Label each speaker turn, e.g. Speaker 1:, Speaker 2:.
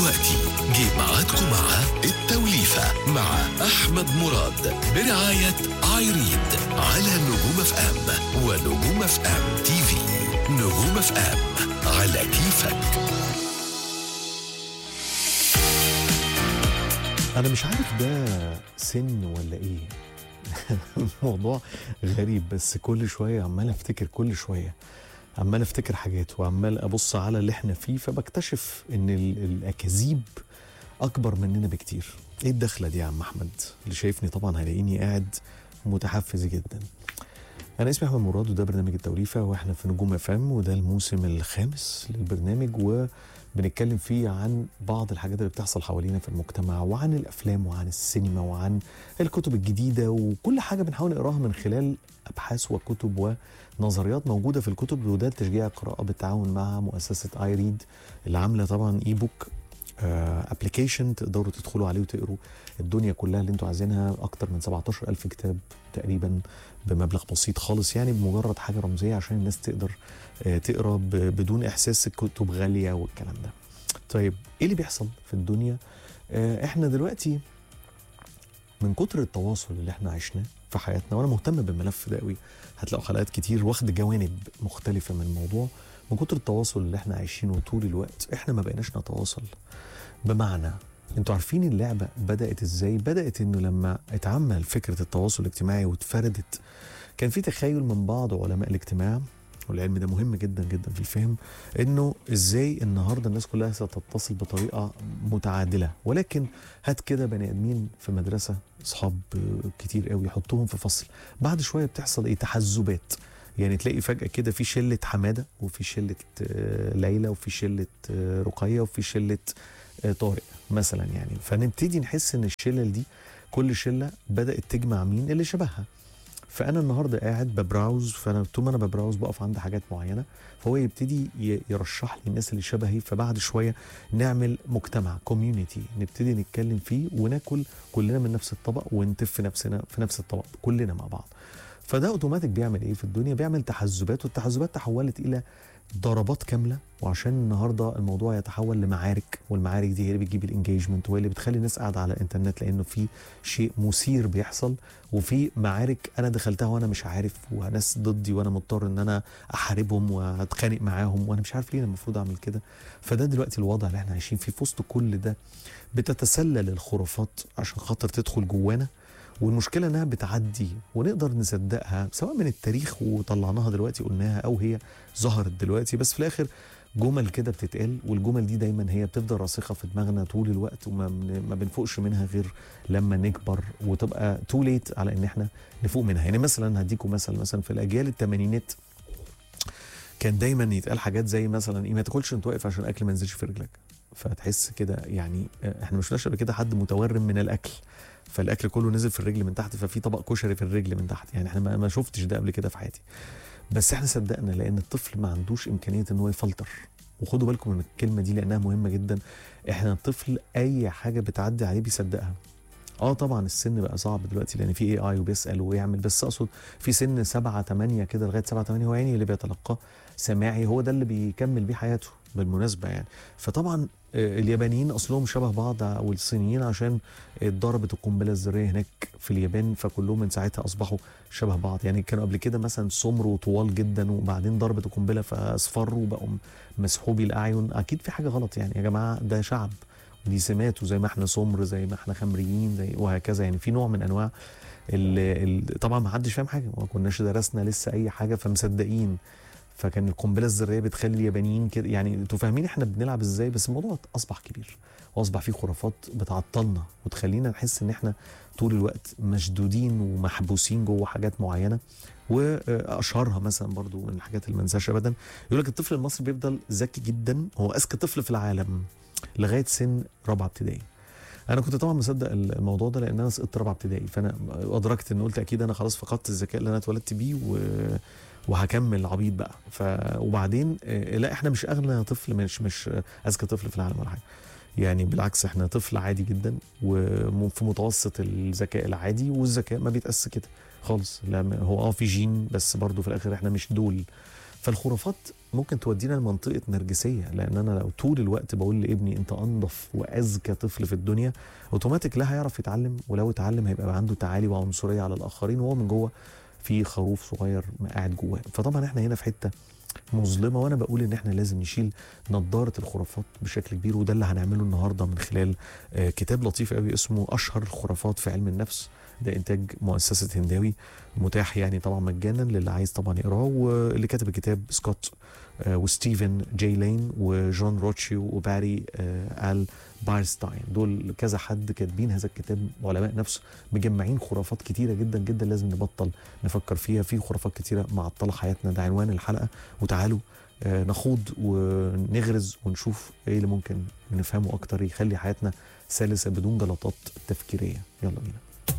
Speaker 1: دلوقتي جه ميعادكم مع التوليفة مع أحمد مراد برعاية ايريد على نجوم اف ام ونجوم اف ام تي في نجوم اف ام على كيفك
Speaker 2: انا مش عارف ده سن ولا ايه الموضوع غريب بس كل شويه عمال افتكر كل شويه عمال افتكر حاجات وعمال ابص على اللي احنا فيه فبكتشف ان ال- الاكاذيب اكبر مننا بكتير ايه الدخله دي يا عم احمد اللي شايفني طبعا هيلاقيني قاعد متحفز جدا انا اسمي احمد مراد وده برنامج التوليفه واحنا في نجوم اف ام وده الموسم الخامس للبرنامج وبنتكلم فيه عن بعض الحاجات اللي بتحصل حوالينا في المجتمع وعن الافلام وعن السينما وعن الكتب الجديده وكل حاجه بنحاول نقراها من خلال ابحاث وكتب ونظريات موجوده في الكتب وده تشجيع القراءه بالتعاون مع مؤسسه اي ريد اللي عامله طبعا اي بوك ابلكيشن تقدروا تدخلوا عليه وتقروا الدنيا كلها اللي انتوا عايزينها اكتر من 17 ألف كتاب تقريبا بمبلغ بسيط خالص يعني بمجرد حاجه رمزيه عشان الناس تقدر آه، تقرا ب- بدون احساس الكتب غاليه والكلام ده. طيب ايه اللي بيحصل في الدنيا؟ آه، احنا دلوقتي من كتر التواصل اللي احنا عشناه في حياتنا وانا مهتم بالملف ده قوي هتلاقوا حلقات كتير واخد جوانب مختلفه من الموضوع من كتر التواصل اللي احنا عايشينه طول الوقت احنا ما بقيناش نتواصل بمعنى انتوا عارفين اللعبه بدات ازاي بدات انه لما اتعمل فكره التواصل الاجتماعي واتفردت كان في تخيل من بعض علماء الاجتماع والعلم ده مهم جدا جدا في الفهم انه ازاي النهارده الناس كلها ستتصل بطريقه متعادله ولكن هات كده بني ادمين في مدرسه اصحاب كتير قوي يحطوهم في فصل بعد شويه بتحصل ايه تحزبات يعني تلاقي فجاه كده في شله حماده وفي شله آه، ليلى وفي شله آه، رقيه وفي شله آه، طارق مثلا يعني فنبتدي نحس ان الشلل دي كل شله بدات تجمع مين اللي شبهها فانا النهارده قاعد ببراوز فانا طول ما انا ببراوز بقف عند حاجات معينه فهو يبتدي ي- يرشح لي الناس اللي شبهي فبعد شويه نعمل مجتمع كوميونتي نبتدي نتكلم فيه وناكل كلنا من نفس الطبق ونتف في نفسنا في نفس الطبق كلنا مع بعض فده اوتوماتيك بيعمل ايه في الدنيا بيعمل تحزبات والتحزبات تحولت الى ضربات كامله وعشان النهارده الموضوع يتحول لمعارك والمعارك دي هي اللي بتجيب الانجيجمنت وهي اللي بتخلي الناس قاعده على الانترنت لانه في شيء مثير بيحصل وفي معارك انا دخلتها وانا مش عارف وناس ضدي وانا مضطر ان انا احاربهم واتخانق معاهم وانا مش عارف ليه انا المفروض اعمل كده فده دلوقتي الوضع اللي احنا عايشين فيه في وسط كل ده بتتسلل الخرافات عشان خاطر تدخل جوانا والمشكله انها بتعدي ونقدر نصدقها سواء من التاريخ وطلعناها دلوقتي قلناها او هي ظهرت دلوقتي بس في الاخر جمل كده بتتقال والجمل دي دايما هي بتفضل راسخه في دماغنا طول الوقت وما بن- ما بنفوقش منها غير لما نكبر وتبقى تو ليت على ان احنا نفوق منها يعني مثلا هديكم مثل مثلا في الاجيال الثمانينات كان دايما يتقال حاجات زي مثلا ايه ما تاكلش انت واقف عشان الاكل ما ينزلش في رجلك فتحس كده يعني آه، احنا مش قبل كده حد متورم من الاكل فالاكل كله نزل في الرجل من تحت ففي طبق كشري في الرجل من تحت يعني احنا ما ما شفتش ده قبل كده في حياتي بس احنا صدقنا لان الطفل ما عندوش امكانيه ان هو يفلتر وخدوا بالكم من الكلمه دي لانها مهمه جدا احنا الطفل اي حاجه بتعدي عليه بيصدقها اه طبعا السن بقى صعب دلوقتي لان في اي اي وبيسال ويعمل بس اقصد في سن سبعة تمانية كده لغايه سبعة تمانية هو عيني اللي بيتلقاه سماعي هو ده اللي بيكمل بيه حياته بالمناسبه يعني فطبعا آه، اليابانيين اصلهم شبه بعض والصينيين عشان اتضربت القنبله الذريه هناك في اليابان فكلهم من ساعتها اصبحوا شبه بعض يعني كانوا قبل كده مثلا سمر وطوال جدا وبعدين ضربت القنبله فاصفروا وبقوا مسحوبي الاعين اكيد في حاجه غلط يعني يا جماعه ده شعب ودي سماته زي ما احنا سمر زي ما احنا خمريين زي وهكذا يعني في نوع من انواع ال ال طبعا ما حدش فاهم حاجه ما كناش درسنا لسه اي حاجه فمصدقين فكان القنبله الذريه بتخلي اليابانيين كده يعني انتوا فاهمين احنا بنلعب ازاي بس الموضوع اصبح كبير واصبح فيه خرافات بتعطلنا وتخلينا نحس ان احنا طول الوقت مشدودين ومحبوسين جوه حاجات معينه واشهرها مثلا برضو من الحاجات اللي ما انساهاش ابدا يقول لك الطفل المصري بيفضل ذكي جدا هو اذكى طفل في العالم لغايه سن رابعه ابتدائي انا كنت طبعا مصدق الموضوع ده لان انا سقطت رابعه ابتدائي فانا ادركت ان قلت اكيد انا خلاص فقدت الذكاء اللي انا اتولدت بيه و... وهكمل عبيط بقى ف وبعدين آه، لا احنا مش اغنى طفل مش مش اذكى طفل في العالم ولا حاجه يعني بالعكس احنا طفل عادي جدا وفي متوسط الذكاء العادي والذكاء ما بيتقاس كده خالص لا هو اه في جين بس برضه في الاخر احنا مش دول فالخرافات ممكن تودينا لمنطقه نرجسيه لان انا لو طول الوقت بقول لابني انت انظف واذكى طفل في الدنيا اوتوماتيك لا هيعرف يتعلم ولو اتعلم هيبقى عنده تعالي وعنصريه على الاخرين وهو من جوه في خروف صغير قاعد جواه فطبعا احنا هنا في حته مظلمه وانا بقول ان احنا لازم نشيل نظاره الخرافات بشكل كبير وده اللي هنعمله النهارده من خلال آه، كتاب لطيف قوي اسمه اشهر الخرافات في علم النفس ده انتاج مؤسسه هنداوي متاح يعني طبعا مجانا للي عايز طبعا يقراه واللي كاتب الكتاب سكوت آه، وستيفن جاي لين وجون روتشي وباري آه، ال بايرستاين دول كذا حد كاتبين هذا الكتاب علماء نفس مجمعين خرافات كتيره جدا جدا لازم نبطل نفكر فيها في خرافات كتيره معطله حياتنا ده عنوان الحلقه وتعالوا آه، نخوض ونغرز ونشوف ايه اللي ممكن نفهمه اكتر يخلي حياتنا سلسه بدون جلطات تفكيريه يلا بينا